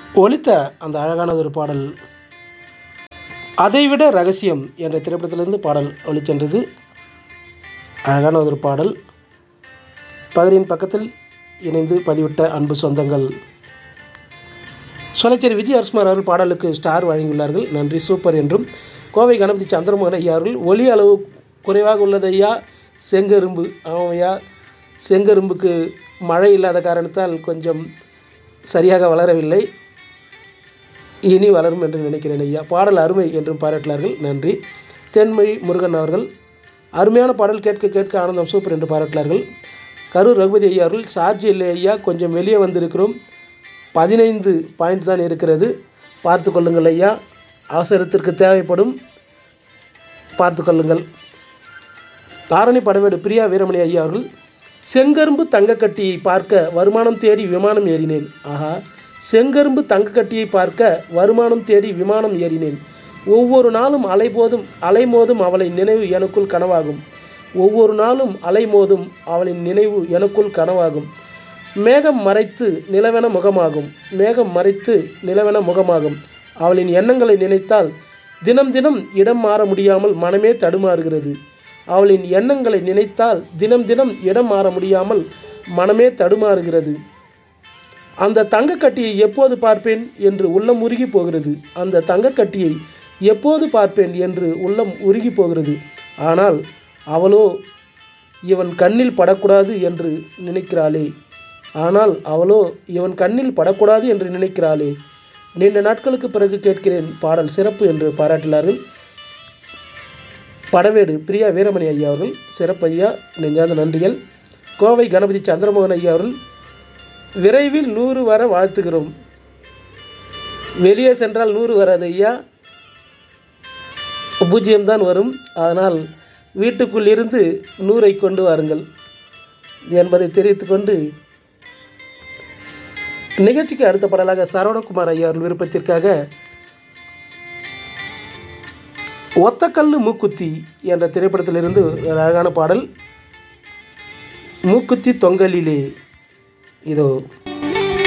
ஒலித்த அந்த அழகான ஒரு பாடல் அதைவிட ரகசியம் என்ற திரைப்படத்திலிருந்து பாடல் ஒலிச்சென்றது அழகான ஒரு பாடல் பகரின் பக்கத்தில் இணைந்து பதிவிட்ட அன்பு சொந்தங்கள் சொலைச்சேரி விஜய் அரசுமார் அவர்கள் பாடலுக்கு ஸ்டார் வழங்கியுள்ளார்கள் நன்றி சூப்பர் என்றும் கோவை கணபதி சந்திரமோகன் ஐயா அவர்கள் ஒலி அளவு குறைவாக உள்ளது ஐயா செங்கரும்பு ஆமாம் ஐயா செங்கரும்புக்கு மழை இல்லாத காரணத்தால் கொஞ்சம் சரியாக வளரவில்லை இனி வளரும் என்று நினைக்கிறேன் ஐயா பாடல் அருமை என்றும் பாராட்டினார்கள் நன்றி தென்மொழி முருகன் அவர்கள் அருமையான பாடல் கேட்க கேட்க ஆனந்தம் சூப்பர் என்று பாராட்டினார்கள் கரூர் ரகுபதி ஐயா அவர்கள் சார்ஜ் இல்லை ஐயா கொஞ்சம் வெளியே வந்திருக்கிறோம் பதினைந்து பாயிண்ட் தான் இருக்கிறது பார்த்து கொள்ளுங்கள் ஐயா அவசரத்திற்கு தேவைப்படும் பார்த்து கொள்ளுங்கள் தாரணி படவேடு பிரியா வீரமணி ஐயா அவர்கள் செங்கரும்பு தங்கக்கட்டியை பார்க்க வருமானம் தேடி விமானம் ஏறினேன் ஆஹா செங்கரும்பு தங்கக்கட்டியை பார்க்க வருமானம் தேடி விமானம் ஏறினேன் ஒவ்வொரு நாளும் அலைபோதும் அலைமோதும் அவளை நினைவு எனக்குள் கனவாகும் ஒவ்வொரு நாளும் அலைமோதும் அவளின் நினைவு எனக்குள் கனவாகும் மேகம் மறைத்து நிலவென முகமாகும் மேகம் மறைத்து நிலவென முகமாகும் அவளின் எண்ணங்களை நினைத்தால் தினம் தினம் இடம் மாற முடியாமல் மனமே தடுமாறுகிறது அவளின் எண்ணங்களை நினைத்தால் தினம் தினம் இடம் மாற முடியாமல் மனமே தடுமாறுகிறது அந்த தங்கக்கட்டியை எப்போது பார்ப்பேன் என்று உள்ளம் உருகி போகிறது அந்த தங்கக்கட்டியை எப்போது பார்ப்பேன் என்று உள்ளம் உருகி போகிறது ஆனால் அவளோ இவன் கண்ணில் படக்கூடாது என்று நினைக்கிறாளே ஆனால் அவளோ இவன் கண்ணில் படக்கூடாது என்று நினைக்கிறாளே நீண்ட நாட்களுக்கு பிறகு கேட்கிறேன் பாடல் சிறப்பு என்று பாராட்டினார்கள் படவேடு பிரியா வீரமணி ஐயா அவர்கள் சிறப்பு ஐயா நெஞ்சார்ந்த நன்றிகள் கோவை கணபதி சந்திரமோகன் ஐயா அவர்கள் விரைவில் நூறு வர வாழ்த்துகிறோம் வெளியே சென்றால் நூறு வராது ஐயா பூஜ்ஜியம் தான் வரும் அதனால் வீட்டுக்குள் இருந்து நூறை கொண்டு வாருங்கள் என்பதை தெரிவித்துக்கொண்டு நிகழ்ச்சிக்கு அடுத்த பாடலாக சரவணகுமார் ஐயா அவர்கள் விருப்பத்திற்காக ஒத்தக்கல்லு மூக்குத்தி என்ற திரைப்படத்திலிருந்து ஒரு அழகான பாடல் மூக்குத்தி தொங்கலிலே இதோ